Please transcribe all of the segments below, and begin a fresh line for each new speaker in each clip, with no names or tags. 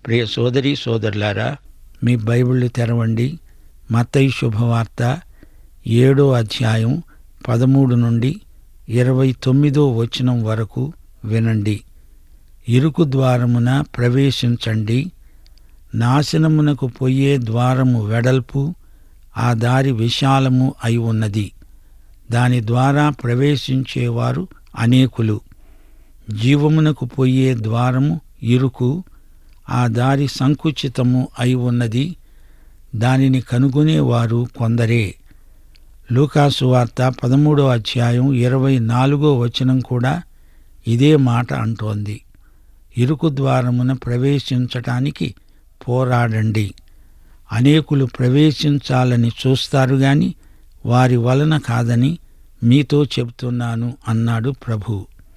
ప్రియ సోదరి సోదరులారా మీ బైబిళ్ళు తెరవండి మత్తయి శుభవార్త ఏడో అధ్యాయం పదమూడు నుండి ఇరవై తొమ్మిదో వచనం వరకు వినండి ఇరుకు ద్వారమున ప్రవేశించండి నాశనమునకు పోయే ద్వారము వెడల్పు ఆ దారి విశాలము అయి ఉన్నది దాని ద్వారా ప్రవేశించేవారు అనేకులు జీవమునకు పోయే ద్వారము ఇరుకు ఆ దారి సంకుచితము అయి ఉన్నది దానిని కనుగొనేవారు కొందరే లూకాసు వార్త పదమూడో అధ్యాయం ఇరవై నాలుగో వచనం కూడా ఇదే మాట అంటోంది ఇరుకు ద్వారమున ప్రవేశించటానికి పోరాడండి అనేకులు ప్రవేశించాలని చూస్తారు గాని వారి వలన కాదని మీతో చెబుతున్నాను అన్నాడు ప్రభు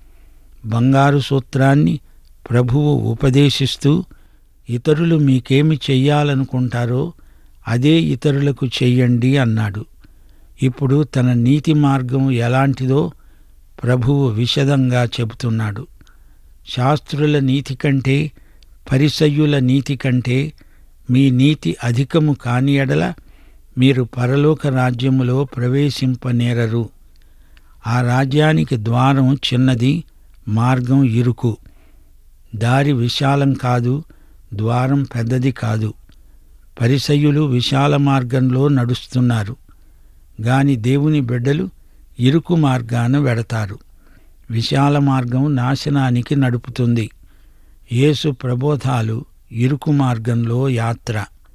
బంగారు సూత్రాన్ని ప్రభువు ఉపదేశిస్తూ ఇతరులు మీకేమి చెయ్యాలనుకుంటారో అదే ఇతరులకు చెయ్యండి అన్నాడు ఇప్పుడు తన నీతి మార్గం ఎలాంటిదో ప్రభువు విశదంగా చెబుతున్నాడు శాస్త్రుల నీతి కంటే పరిసయ్యుల నీతి కంటే మీ నీతి అధికము కాని ఎడల మీరు పరలోక రాజ్యములో ప్రవేశింపనేరరు ఆ రాజ్యానికి ద్వారం చిన్నది మార్గం ఇరుకు దారి విశాలం కాదు ద్వారం పెద్దది కాదు పరిసయ్యులు విశాల మార్గంలో నడుస్తున్నారు గాని దేవుని బిడ్డలు ఇరుకు మార్గాన వెడతారు విశాల మార్గం నాశనానికి నడుపుతుంది యేసు ప్రబోధాలు ఇరుకు మార్గంలో యాత్ర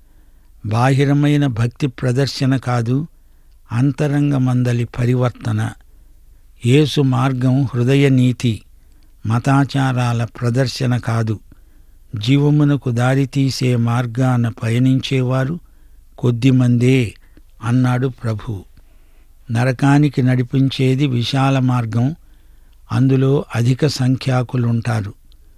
బాహిరమైన భక్తి ప్రదర్శన కాదు అంతరంగమందలి పరివర్తన యేసు మార్గం హృదయ నీతి మతాచారాల ప్రదర్శన కాదు జీవమునకు దారితీసే మార్గాన పయనించేవారు కొద్దిమందే అన్నాడు ప్రభు నరకానికి నడిపించేది విశాల మార్గం అందులో అధిక సంఖ్యాకులుంటారు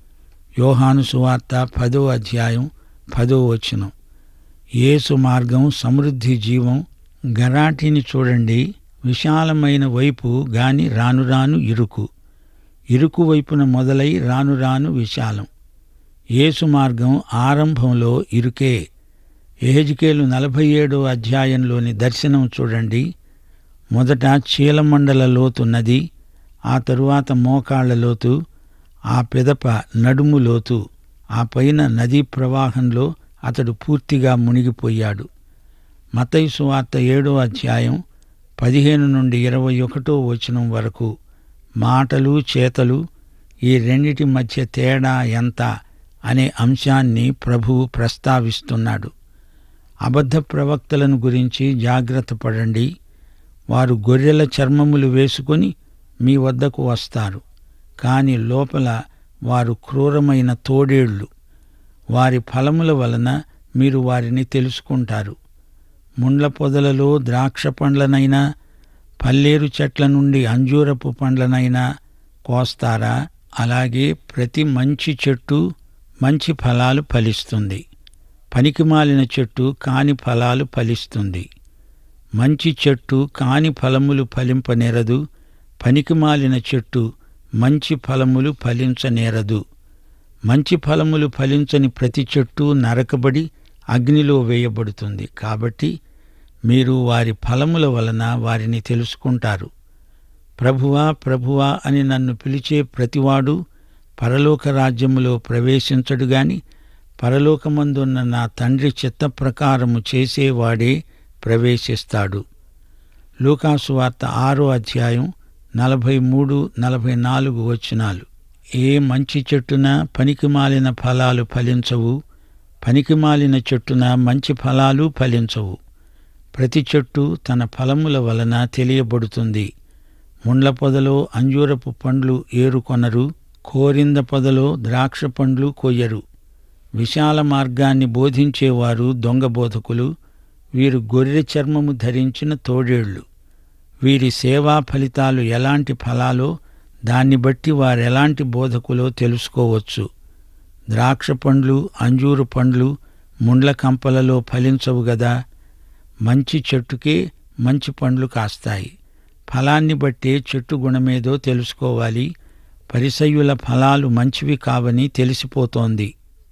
యోహాను సువార్త పదో అధ్యాయం పదో వచనం యేసు మార్గం సమృద్ధి జీవం గరాటిని చూడండి విశాలమైన వైపు గాని రాను రాను ఇరుకు ఇరుకు వైపున మొదలై రాను రాను విశాలం యేసు మార్గం ఆరంభంలో ఇరుకే ఏహెజ్కేలు నలభై ఏడో అధ్యాయంలోని దర్శనం చూడండి మొదట చీలమండల లోతు నది ఆ తరువాత మోకాళ్ల లోతు ఆ పెదప నడుము లోతు ఆ పైన నదీ ప్రవాహంలో అతడు పూర్తిగా మునిగిపోయాడు మతయి సువార్త ఏడో అధ్యాయం పదిహేను నుండి ఇరవై ఒకటో వచనం వరకు మాటలు చేతలు ఈ రెండిటి మధ్య తేడా ఎంత అనే అంశాన్ని ప్రభువు ప్రస్తావిస్తున్నాడు అబద్ధ ప్రవక్తలను గురించి జాగ్రత్త పడండి వారు గొర్రెల చర్మములు వేసుకొని మీ వద్దకు వస్తారు కాని లోపల వారు క్రూరమైన తోడేళ్లు వారి ఫలముల వలన మీరు వారిని తెలుసుకుంటారు ముండ్ల పొదలలో ద్రాక్ష పండ్లనైనా పల్లేరు చెట్ల నుండి అంజూరపు పండ్లనైనా కోస్తారా అలాగే ప్రతి మంచి చెట్టు మంచి ఫలాలు ఫలిస్తుంది పనికిమాలిన చెట్టు కాని ఫలాలు ఫలిస్తుంది మంచి చెట్టు కాని ఫలములు ఫలింపనేరదు పనికిమాలిన చెట్టు మంచి ఫలములు ఫలించనేరదు మంచి ఫలములు ఫలించని ప్రతి చెట్టు నరకబడి అగ్నిలో వేయబడుతుంది కాబట్టి మీరు వారి ఫలముల వలన వారిని తెలుసుకుంటారు ప్రభువా ప్రభువా అని నన్ను పిలిచే ప్రతివాడు పరలోక రాజ్యములో ప్రవేశించడు గాని పరలోకమందున్న నా తండ్రి చిత్త ప్రకారము చేసేవాడే ప్రవేశిస్తాడు లూకాసు వార్త ఆరో అధ్యాయం నలభై మూడు నలభై నాలుగు వచనాలు ఏ మంచి చెట్టున పనికిమాలిన ఫలాలు ఫలించవు పనికిమాలిన చెట్టున మంచి ఫలాలు ఫలించవు ప్రతి చెట్టు తన ఫలముల వలన తెలియబడుతుంది ముండ్ల పొదలో అంజూరపు పండ్లు ఏరుకొనరు కోరింద పొదలో ద్రాక్ష పండ్లు కొయ్యరు విశాల మార్గాన్ని బోధించేవారు దొంగ బోధకులు వీరు గొర్రె చర్మము ధరించిన తోడేళ్లు వీరి సేవా ఫలితాలు ఎలాంటి ఫలాలో దాన్ని బట్టి వారెలాంటి బోధకులో తెలుసుకోవచ్చు ద్రాక్ష పండ్లు అంజూరు పండ్లు ముండ్ల కంపలలో ఫలించవు గదా మంచి చెట్టుకే మంచి పండ్లు కాస్తాయి ఫలాన్ని బట్టే చెట్టు గుణమేదో తెలుసుకోవాలి పరిసయ్యుల ఫలాలు మంచివి కావని తెలిసిపోతోంది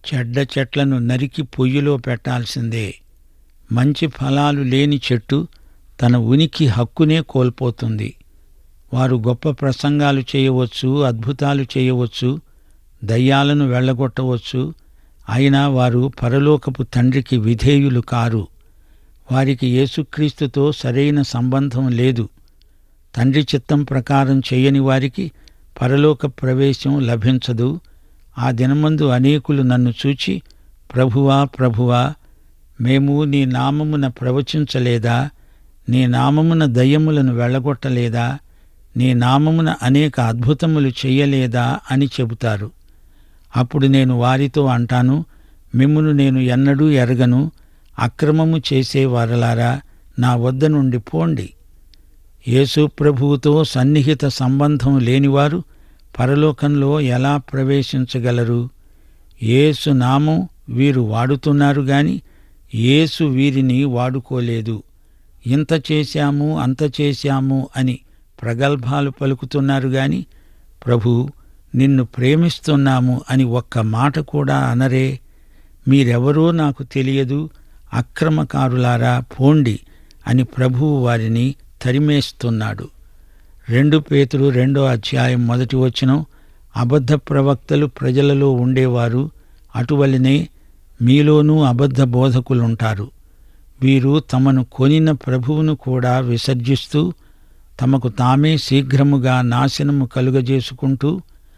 చెడ్డ చెట్లను నరికి పొయ్యిలో పెట్టాల్సిందే మంచి ఫలాలు లేని చెట్టు తన ఉనికి హక్కునే కోల్పోతుంది వారు గొప్ప ప్రసంగాలు చేయవచ్చు అద్భుతాలు చేయవచ్చు దయ్యాలను వెళ్ళగొట్టవచ్చు అయినా వారు పరలోకపు తండ్రికి విధేయులు కారు వారికి యేసుక్రీస్తుతో సరైన సంబంధం లేదు తండ్రి చిత్తం ప్రకారం చేయని వారికి పరలోక ప్రవేశం లభించదు ఆ దినమందు అనేకులు నన్ను చూచి ప్రభువా ప్రభువా మేము నీ నామమున ప్రవచించలేదా నీ నామమున దయ్యములను వెళ్ళగొట్టలేదా నీ నామమున అనేక అద్భుతములు చెయ్యలేదా అని చెబుతారు అప్పుడు నేను వారితో అంటాను మిమ్మును నేను ఎన్నడూ ఎరగను అక్రమము చేసే వారలారా నా వద్ద నుండి పోండి యేసు ప్రభువుతో సన్నిహిత సంబంధం లేనివారు పరలోకంలో ఎలా ప్రవేశించగలరు యేసు నామం వీరు వాడుతున్నారు గాని యేసు వీరిని వాడుకోలేదు ఇంత చేశాము అంత చేశాము అని ప్రగల్భాలు పలుకుతున్నారు గాని ప్రభు నిన్ను ప్రేమిస్తున్నాము అని ఒక్క మాట కూడా అనరే మీరెవరో నాకు తెలియదు అక్రమకారులారా పోండి అని ప్రభువు వారిని తరిమేస్తున్నాడు రెండు పేతులు రెండో అధ్యాయం మొదటి వచనం అబద్ధ ప్రవక్తలు ప్రజలలో ఉండేవారు అటువలనే మీలోనూ అబద్ధ బోధకులుంటారు వీరు తమను కొనిన ప్రభువును కూడా విసర్జిస్తూ తమకు తామే శీఘ్రముగా నాశనము కలుగజేసుకుంటూ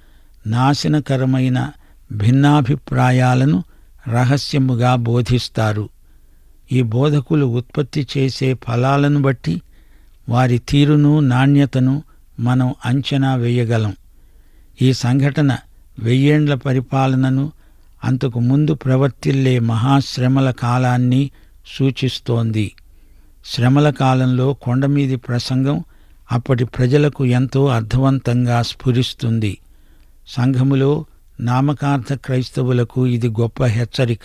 నాశనకరమైన భిన్నాభిప్రాయాలను రహస్యముగా బోధిస్తారు ఈ బోధకులు ఉత్పత్తి చేసే ఫలాలను బట్టి వారి తీరును నాణ్యతను మనం అంచనా వేయగలం ఈ సంఘటన వెయ్యేండ్ల పరిపాలనను అంతకు ముందు ప్రవర్తిల్లే మహాశ్రమల కాలాన్ని సూచిస్తోంది శ్రమల కాలంలో కొండమీది ప్రసంగం అప్పటి ప్రజలకు ఎంతో అర్థవంతంగా స్ఫురిస్తుంది సంఘములో నామకార్థ క్రైస్తవులకు ఇది గొప్ప హెచ్చరిక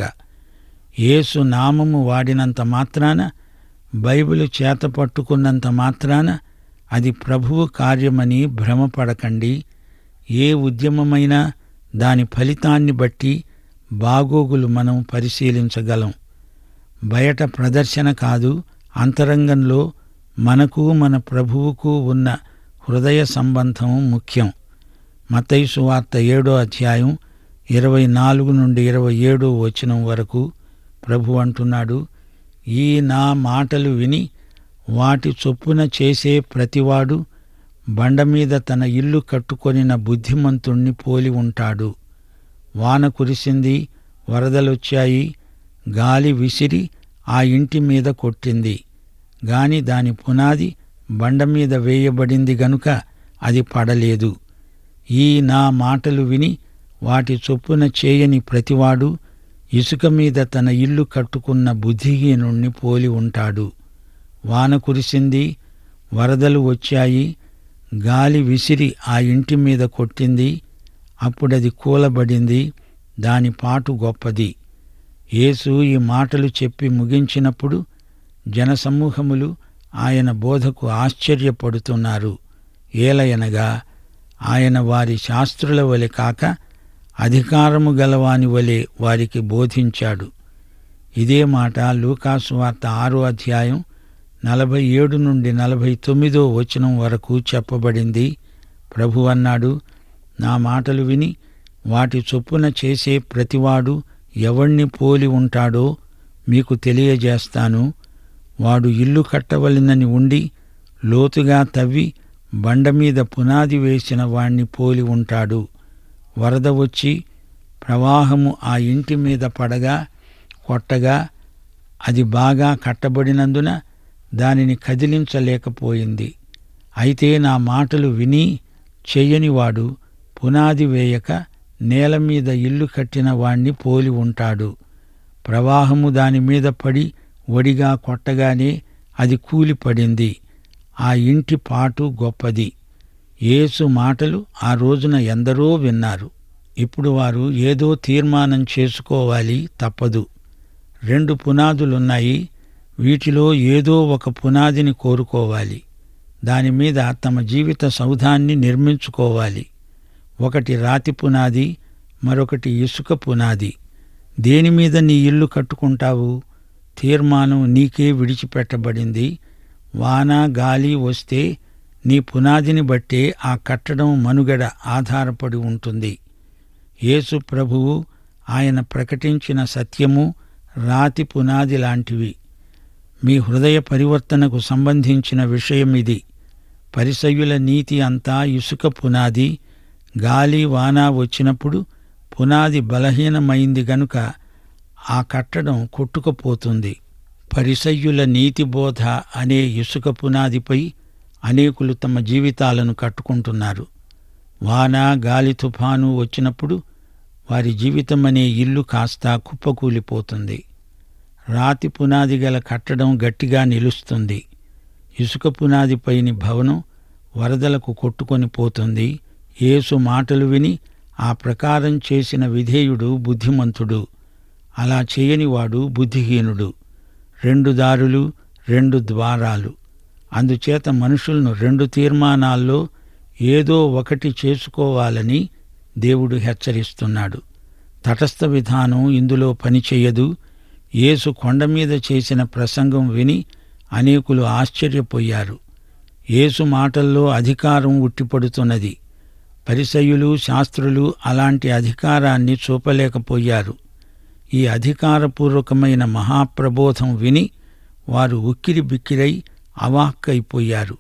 యేసు నామము వాడినంత మాత్రాన బైబిలు చేత పట్టుకున్నంత మాత్రాన అది ప్రభువు కార్యమని భ్రమపడకండి ఏ ఉద్యమమైనా దాని ఫలితాన్ని బట్టి బాగోగులు మనం పరిశీలించగలం బయట ప్రదర్శన కాదు అంతరంగంలో మనకు మన ప్రభువుకు ఉన్న హృదయ సంబంధం ముఖ్యం మతయి సువార్త ఏడో అధ్యాయం ఇరవై నాలుగు నుండి ఇరవై ఏడో వచనం వరకు ప్రభు అంటున్నాడు ఈ నా మాటలు విని వాటి చొప్పున చేసే ప్రతివాడు బండ మీద తన ఇల్లు కట్టుకొనిన బుద్ధిమంతుణ్ణి పోలి ఉంటాడు వాన కురిసింది వరదలొచ్చాయి గాలి విసిరి ఆ ఇంటి మీద కొట్టింది గాని దాని పునాది బండ మీద వేయబడింది గనుక అది పడలేదు ఈ నా మాటలు విని వాటి చొప్పున చేయని ప్రతివాడు ఇసుక మీద తన ఇల్లు కట్టుకున్న బుద్ధిహీనుణ్ణి పోలి ఉంటాడు వాన కురిసింది వరదలు వచ్చాయి గాలి విసిరి ఆ ఇంటి మీద కొట్టింది అప్పుడది కూలబడింది దాని పాటు గొప్పది యేసు ఈ మాటలు చెప్పి ముగించినప్పుడు జనసమూహములు ఆయన బోధకు ఆశ్చర్యపడుతున్నారు ఏలయనగా ఆయన వారి శాస్త్రుల వలె కాక అధికారము గలవాని వలె వారికి బోధించాడు ఇదే మాట లూకాసు వార్త ఆరో అధ్యాయం నలభై ఏడు నుండి నలభై తొమ్మిదో వచనం వరకు చెప్పబడింది ప్రభు అన్నాడు నా మాటలు విని వాటి చొప్పున చేసే ప్రతివాడు ఎవణ్ణి పోలి ఉంటాడో మీకు తెలియజేస్తాను వాడు ఇల్లు కట్టవలనని ఉండి లోతుగా తవ్వి బండ మీద పునాది వేసిన వాణ్ణి పోలి ఉంటాడు వరద వచ్చి ప్రవాహము ఆ ఇంటి మీద పడగా కొట్టగా అది బాగా కట్టబడినందున దానిని కదిలించలేకపోయింది అయితే నా మాటలు విని చెయ్యనివాడు పునాది వేయక నేల మీద ఇల్లు కట్టిన వాణ్ణి పోలి ఉంటాడు ప్రవాహము దాని మీద పడి ఒడిగా కొట్టగానే అది కూలిపడింది ఆ ఇంటి పాటు గొప్పది యేసు మాటలు ఆ రోజున ఎందరో విన్నారు ఇప్పుడు వారు ఏదో తీర్మానం చేసుకోవాలి తప్పదు రెండు పునాదులున్నాయి వీటిలో ఏదో ఒక పునాదిని కోరుకోవాలి దాని మీద తమ జీవిత సౌధాన్ని నిర్మించుకోవాలి ఒకటి రాతి పునాది మరొకటి ఇసుక పునాది దేని మీద నీ ఇల్లు కట్టుకుంటావు తీర్మానం నీకే విడిచిపెట్టబడింది వాన గాలి వస్తే నీ పునాదిని బట్టే ఆ కట్టడం మనుగడ ఆధారపడి ఉంటుంది యేసు ప్రభువు ఆయన ప్రకటించిన సత్యము రాతి పునాది లాంటివి మీ హృదయ పరివర్తనకు సంబంధించిన విషయం ఇది పరిసయ్యుల నీతి అంతా ఇసుక పునాది గాలి వాన వచ్చినప్పుడు పునాది బలహీనమైంది గనుక ఆ కట్టడం కొట్టుకుపోతుంది పరిసయ్యుల నీతి బోధ అనే ఇసుక పునాదిపై అనేకులు తమ జీవితాలను కట్టుకుంటున్నారు వాన గాలి తుఫాను వచ్చినప్పుడు వారి జీవితం అనే ఇల్లు కాస్త కుప్పకూలిపోతుంది రాతి పునాది గల కట్టడం గట్టిగా నిలుస్తుంది ఇసుక పునాదిపైని భవనం వరదలకు కొట్టుకొని పోతుంది యేసు మాటలు విని ఆ ప్రకారం చేసిన విధేయుడు బుద్ధిమంతుడు అలా చేయనివాడు బుద్ధిహీనుడు రెండు దారులు రెండు ద్వారాలు అందుచేత మనుషులను రెండు తీర్మానాల్లో ఏదో ఒకటి చేసుకోవాలని దేవుడు హెచ్చరిస్తున్నాడు తటస్థ విధానం ఇందులో పనిచేయదు యేసు కొండ మీద చేసిన ప్రసంగం విని అనేకులు ఆశ్చర్యపోయారు యేసు మాటల్లో అధికారం ఉట్టిపడుతున్నది పరిసయులు శాస్త్రులు అలాంటి అధికారాన్ని చూపలేకపోయారు ఈ అధికారపూర్వకమైన మహాప్రబోధం విని వారు ఉక్కిరి బిక్కిరై అవాక్కైపోయారు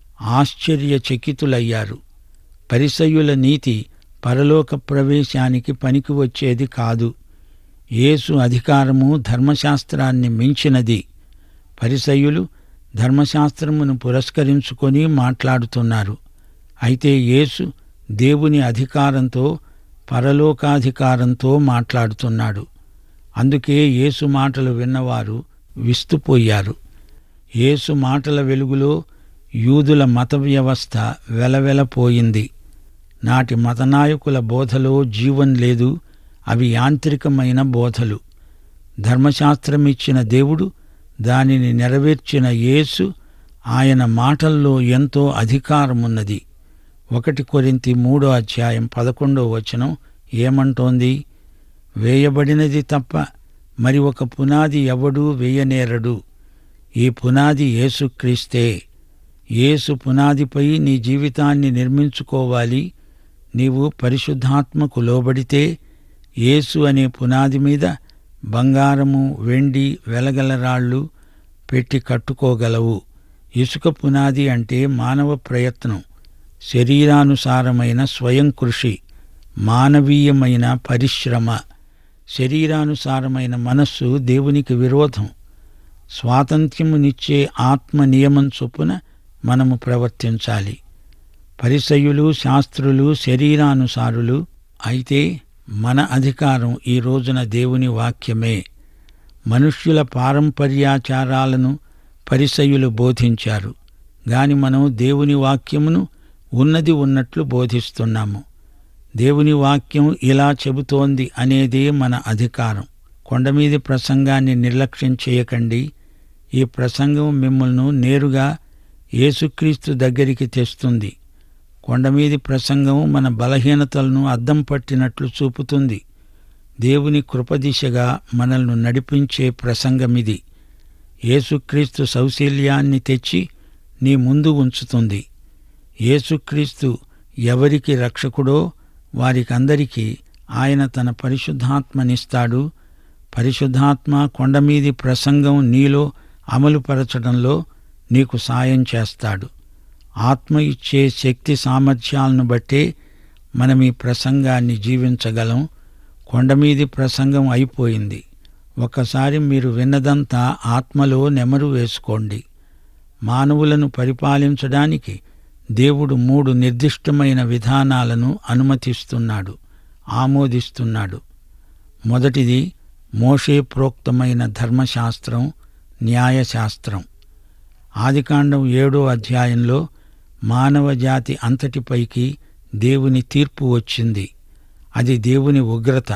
ఆశ్చర్యచకితులయ్యారు పరిసయుల నీతి పరలోక ప్రవేశానికి పనికి వచ్చేది కాదు యేసు అధికారము ధర్మశాస్త్రాన్ని మించినది పరిసయులు ధర్మశాస్త్రమును పురస్కరించుకొని మాట్లాడుతున్నారు అయితే యేసు దేవుని అధికారంతో పరలోకాధికారంతో మాట్లాడుతున్నాడు అందుకే యేసు మాటలు విన్నవారు విస్తుపోయారు యేసు మాటల వెలుగులో యూదుల మత వ్యవస్థ వెలవెలపోయింది నాటి మతనాయకుల బోధలో జీవం లేదు అవి యాంత్రికమైన బోధలు ధర్మశాస్త్రమిచ్చిన దేవుడు దానిని నెరవేర్చిన యేసు ఆయన మాటల్లో ఎంతో అధికారమున్నది ఒకటి కొరింతి మూడో అధ్యాయం పదకొండో వచనం ఏమంటోంది వేయబడినది తప్ప మరి ఒక పునాది ఎవడూ వేయనేరడు ఈ పునాది యేసుక్రీస్తే యేసు పునాదిపై నీ జీవితాన్ని నిర్మించుకోవాలి నీవు పరిశుద్ధాత్మకు లోబడితే యేసు అనే పునాది మీద బంగారము వెండి వెలగల రాళ్ళు పెట్టి కట్టుకోగలవు ఇసుక పునాది అంటే మానవ ప్రయత్నం శరీరానుసారమైన స్వయం కృషి మానవీయమైన పరిశ్రమ శరీరానుసారమైన మనస్సు దేవునికి విరోధం స్వాతంత్ర్యమునిచ్చే ఆత్మ నియమం చొప్పున మనము ప్రవర్తించాలి పరిసయులు శాస్త్రులు శరీరానుసారులు అయితే మన అధికారం ఈ రోజున దేవుని వాక్యమే మనుష్యుల పారంపర్యాచారాలను పరిసయులు బోధించారు గాని మనం దేవుని వాక్యమును ఉన్నది ఉన్నట్లు బోధిస్తున్నాము దేవుని వాక్యం ఇలా చెబుతోంది అనేదే మన అధికారం కొండమీది ప్రసంగాన్ని నిర్లక్ష్యం చేయకండి ఈ ప్రసంగం మిమ్మల్ని నేరుగా యేసుక్రీస్తు దగ్గరికి తెస్తుంది కొండమీది ప్రసంగం మన బలహీనతలను అద్దం పట్టినట్లు చూపుతుంది దేవుని కృపదిశగా మనల్ని నడిపించే ప్రసంగమిది యేసుక్రీస్తు సౌశీల్యాన్ని తెచ్చి నీ ముందు ఉంచుతుంది యేసుక్రీస్తు ఎవరికి రక్షకుడో వారికందరికీ ఆయన తన పరిశుద్ధాత్మనిస్తాడు పరిశుద్ధాత్మ కొండమీది ప్రసంగం నీలో అమలుపరచడంలో నీకు సాయం చేస్తాడు ఆత్మ ఇచ్చే శక్తి సామర్థ్యాలను బట్టే మనం ఈ ప్రసంగాన్ని జీవించగలం కొండమీది ప్రసంగం అయిపోయింది ఒకసారి మీరు విన్నదంతా ఆత్మలో నెమరు వేసుకోండి మానవులను పరిపాలించడానికి దేవుడు మూడు నిర్దిష్టమైన విధానాలను అనుమతిస్తున్నాడు ఆమోదిస్తున్నాడు మొదటిది మోషే ప్రోక్తమైన ధర్మశాస్త్రం న్యాయశాస్త్రం ఆదికాండం ఏడో అధ్యాయంలో మానవ జాతి అంతటిపైకి దేవుని తీర్పు వచ్చింది అది దేవుని ఉగ్రత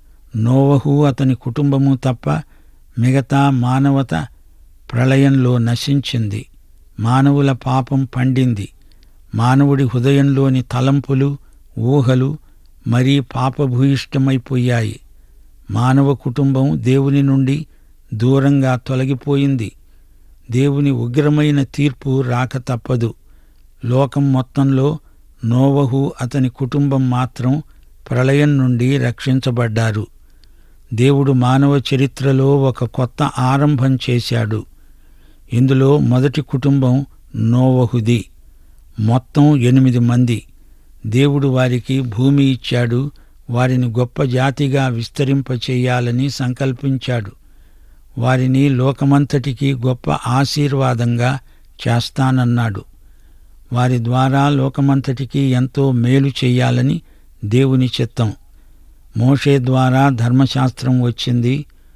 నోవహు అతని కుటుంబము తప్ప మిగతా మానవత ప్రళయంలో నశించింది మానవుల పాపం పండింది మానవుడి హృదయంలోని తలంపులు ఊహలు మరీ పాపభూయిష్టమైపోయాయి మానవ కుటుంబం దేవుని నుండి దూరంగా తొలగిపోయింది దేవుని ఉగ్రమైన తీర్పు రాక తప్పదు లోకం మొత్తంలో నోవహు అతని కుటుంబం మాత్రం ప్రళయం నుండి రక్షించబడ్డారు దేవుడు మానవ చరిత్రలో ఒక కొత్త ఆరంభం చేశాడు ఇందులో మొదటి కుటుంబం నోవహుది మొత్తం ఎనిమిది మంది దేవుడు వారికి భూమి ఇచ్చాడు వారిని గొప్ప జాతిగా విస్తరింపచేయాలని సంకల్పించాడు వారిని లోకమంతటికి గొప్ప ఆశీర్వాదంగా చేస్తానన్నాడు వారి ద్వారా లోకమంతటికి ఎంతో మేలు చెయ్యాలని దేవుని చిత్తం మోషే ద్వారా ధర్మశాస్త్రం వచ్చింది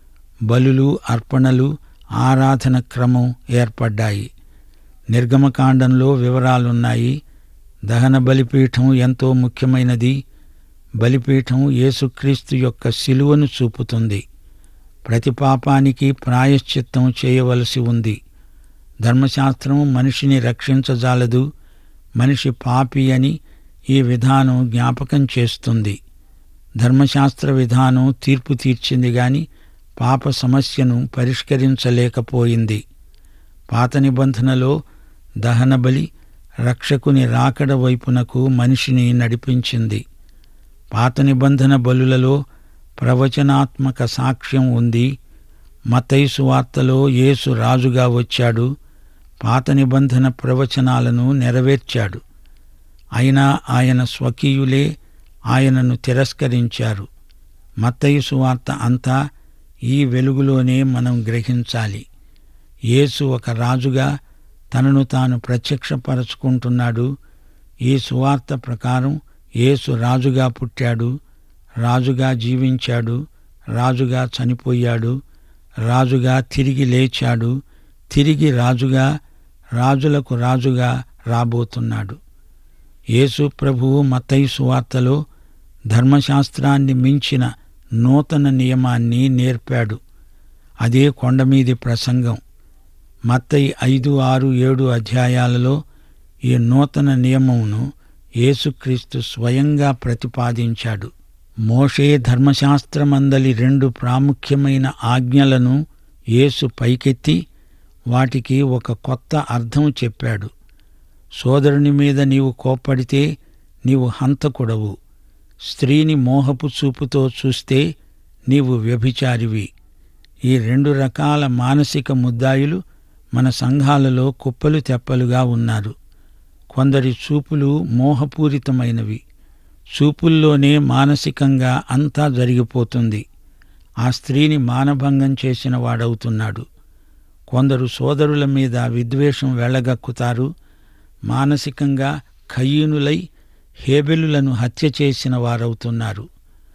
బలులు అర్పణలు ఆరాధన క్రమం ఏర్పడ్డాయి నిర్గమకాండంలో వివరాలున్నాయి దహన బలిపీఠం ఎంతో ముఖ్యమైనది బలిపీఠం యేసుక్రీస్తు యొక్క శిలువను చూపుతుంది ప్రతి పాపానికి ప్రాయశ్చిత్తం చేయవలసి ఉంది ధర్మశాస్త్రం మనిషిని రక్షించజాలదు మనిషి పాపి అని ఈ విధానం జ్ఞాపకం చేస్తుంది ధర్మశాస్త్ర విధానం తీర్పు తీర్చింది గాని పాప సమస్యను పరిష్కరించలేకపోయింది పాత నిబంధనలో దహనబలి రక్షకుని రాకడ వైపునకు మనిషిని నడిపించింది పాత నిబంధన బలులలో ప్రవచనాత్మక సాక్ష్యం ఉంది మతైసు వార్తలో యేసు రాజుగా వచ్చాడు పాత నిబంధన ప్రవచనాలను నెరవేర్చాడు అయినా ఆయన స్వకీయులే ఆయనను తిరస్కరించారు మత్తయి వార్త అంతా ఈ వెలుగులోనే మనం గ్రహించాలి యేసు ఒక రాజుగా తనను తాను ప్రత్యక్షపరచుకుంటున్నాడు ఈ సువార్త ప్రకారం యేసు రాజుగా పుట్టాడు రాజుగా జీవించాడు రాజుగా చనిపోయాడు రాజుగా తిరిగి లేచాడు తిరిగి రాజుగా రాజులకు రాజుగా రాబోతున్నాడు యేసు ప్రభువు మత్తయి సువార్తలో ధర్మశాస్త్రాన్ని మించిన నూతన నియమాన్ని నేర్పాడు అదే కొండమీది ప్రసంగం మత్తయి ఐదు ఆరు ఏడు అధ్యాయాలలో ఈ నూతన నియమమును యేసుక్రీస్తు స్వయంగా ప్రతిపాదించాడు మోషే ధర్మశాస్త్రమందలి రెండు ప్రాముఖ్యమైన ఆజ్ఞలను యేసు పైకెత్తి వాటికి ఒక కొత్త అర్థం చెప్పాడు సోదరుని మీద నీవు కోప్పడితే నీవు హంతకుడవు స్త్రీని మోహపు చూపుతో చూస్తే నీవు వ్యభిచారివి ఈ రెండు రకాల మానసిక ముద్దాయిలు మన సంఘాలలో కుప్పలు తెప్పలుగా ఉన్నారు కొందరి చూపులు మోహపూరితమైనవి చూపుల్లోనే మానసికంగా అంతా జరిగిపోతుంది ఆ స్త్రీని మానభంగం చేసిన వాడవుతున్నాడు కొందరు సోదరుల మీద విద్వేషం వెళ్ళగక్కుతారు మానసికంగా ఖయ్యూనులై హేబెలులను హత్య చేసిన వారవుతున్నారు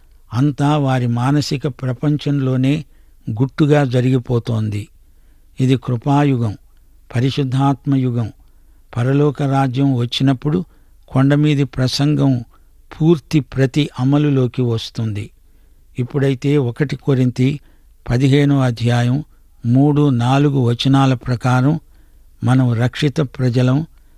అంతా వారి మానసిక ప్రపంచంలోనే గుట్టుగా జరిగిపోతోంది ఇది కృపాయుగం పరిశుద్ధాత్మయుగం పరలోక రాజ్యం వచ్చినప్పుడు కొండమీది ప్రసంగం పూర్తి ప్రతి అమలులోకి వస్తుంది ఇప్పుడైతే ఒకటి కొరింతి పదిహేనో అధ్యాయం మూడు నాలుగు వచనాల ప్రకారం మనం రక్షిత ప్రజలం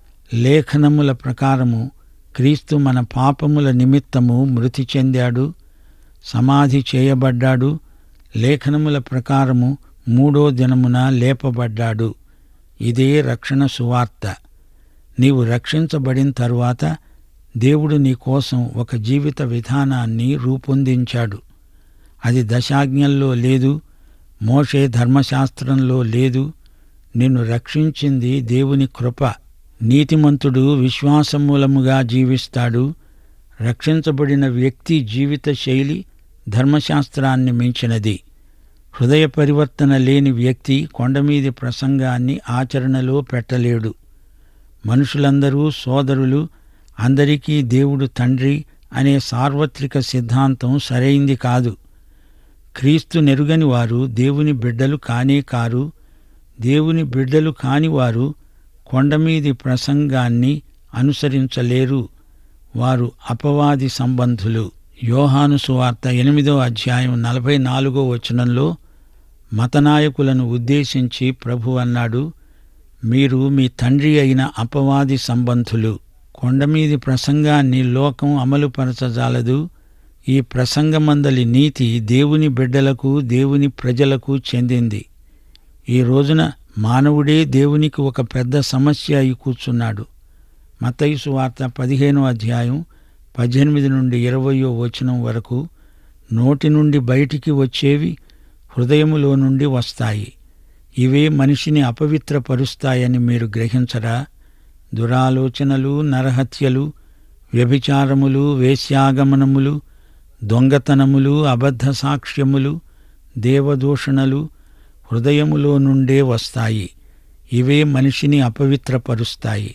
లేఖనముల ప్రకారము క్రీస్తు మన పాపముల నిమిత్తము మృతి చెందాడు సమాధి చేయబడ్డాడు లేఖనముల ప్రకారము మూడో దినమున లేపబడ్డాడు ఇదే రక్షణ సువార్త నీవు రక్షించబడిన తరువాత దేవుడు నీ కోసం ఒక జీవిత విధానాన్ని రూపొందించాడు అది దశాజ్ఞల్లో లేదు మోషే ధర్మశాస్త్రంలో లేదు నిన్ను రక్షించింది దేవుని కృప నీతిమంతుడు విశ్వాసమూలముగా జీవిస్తాడు రక్షించబడిన వ్యక్తి జీవిత శైలి ధర్మశాస్త్రాన్ని మించినది హృదయ పరివర్తన లేని వ్యక్తి కొండమీది ప్రసంగాన్ని ఆచరణలో పెట్టలేడు మనుషులందరూ సోదరులు అందరికీ దేవుడు తండ్రి అనే సార్వత్రిక సిద్ధాంతం సరైంది కాదు క్రీస్తు నెరుగని వారు దేవుని బిడ్డలు కానే కారు దేవుని బిడ్డలు కానివారు కొండమీది ప్రసంగాన్ని అనుసరించలేరు వారు అపవాది సంబంధులు యోహాను సువార్త ఎనిమిదో అధ్యాయం నలభై నాలుగో వచనంలో మతనాయకులను ఉద్దేశించి ప్రభు అన్నాడు మీరు మీ తండ్రి అయిన అపవాది సంబంధులు కొండమీది ప్రసంగాన్ని లోకం అమలుపరచజాలదు ఈ ప్రసంగమందలి నీతి దేవుని బిడ్డలకు దేవుని ప్రజలకు చెందింది ఈ రోజున మానవుడే దేవునికి ఒక పెద్ద సమస్య అయి కూర్చున్నాడు మతైసు వార్త పదిహేనో అధ్యాయం పద్దెనిమిది నుండి ఇరవయో వచనం వరకు నోటి నుండి బయటికి వచ్చేవి హృదయములో నుండి వస్తాయి ఇవే మనిషిని అపవిత్రపరుస్తాయని మీరు గ్రహించరా దురాలోచనలు నరహత్యలు వ్యభిచారములు వేశ్యాగమనములు దొంగతనములు అబద్ధ సాక్ష్యములు దేవదూషణలు హృదయములో నుండే వస్తాయి ఇవే మనిషిని అపవిత్రపరుస్తాయి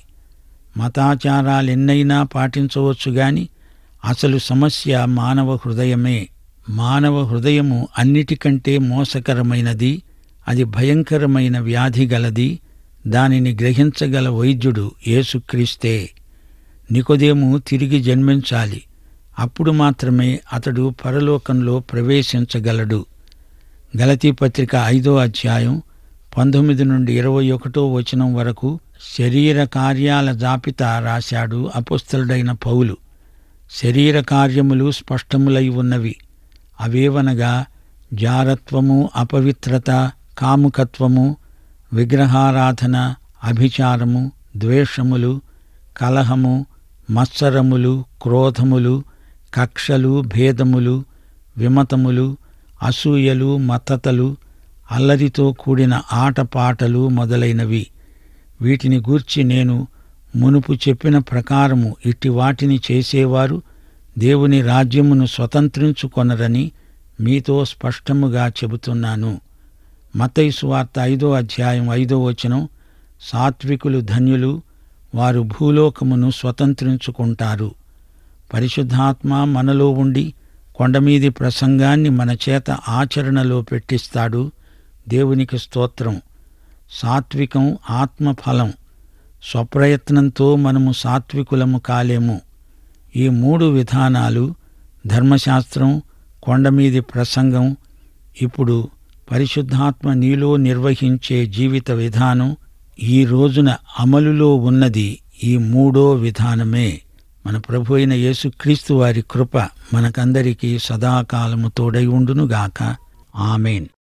మతాచారాలెన్నైనా పాటించవచ్చు గాని అసలు సమస్య మానవ హృదయమే మానవ హృదయము అన్నిటికంటే మోసకరమైనది అది భయంకరమైన వ్యాధి గలది దానిని గ్రహించగల వైద్యుడు యేసుక్రీస్తే నికోదేము తిరిగి జన్మించాలి అప్పుడు మాత్రమే అతడు పరలోకంలో ప్రవేశించగలడు గలతీ పత్రిక ఐదో అధ్యాయం పంతొమ్మిది నుండి ఇరవై ఒకటో వచనం వరకు శరీర కార్యాల జాబితా రాశాడు అపుస్తలుడైన పౌలు శరీర కార్యములు స్పష్టములై ఉన్నవి అవేవనగా జారత్వము అపవిత్రత కాముకత్వము విగ్రహారాధన అభిచారము ద్వేషములు కలహము మత్సరములు క్రోధములు కక్షలు భేదములు విమతములు అసూయలు మత్తతలు అల్లరితో కూడిన ఆటపాటలు మొదలైనవి వీటిని గూర్చి నేను మునుపు చెప్పిన ప్రకారము ఇట్టి వాటిని చేసేవారు దేవుని రాజ్యమును స్వతంత్రించుకొనరని మీతో స్పష్టముగా చెబుతున్నాను మతైసు వార్త ఐదో అధ్యాయం ఐదో వచనం సాత్వికులు ధన్యులు వారు భూలోకమును స్వతంత్రించుకుంటారు పరిశుద్ధాత్మ మనలో ఉండి కొండమీది ప్రసంగాన్ని మన చేత ఆచరణలో పెట్టిస్తాడు దేవునికి స్తోత్రం సాత్వికం ఆత్మఫలం స్వప్రయత్నంతో మనము సాత్వికులము కాలేము ఈ మూడు విధానాలు ధర్మశాస్త్రం కొండమీది ప్రసంగం ఇప్పుడు పరిశుద్ధాత్మ నీలో నిర్వహించే జీవిత విధానం ఈ రోజున అమలులో ఉన్నది ఈ మూడో విధానమే మన ప్రభు అయిన యేసుక్రీస్తు వారి కృప మనకందరికీ సదాకాలము తోడై ఉండునుగాక ఆమెన్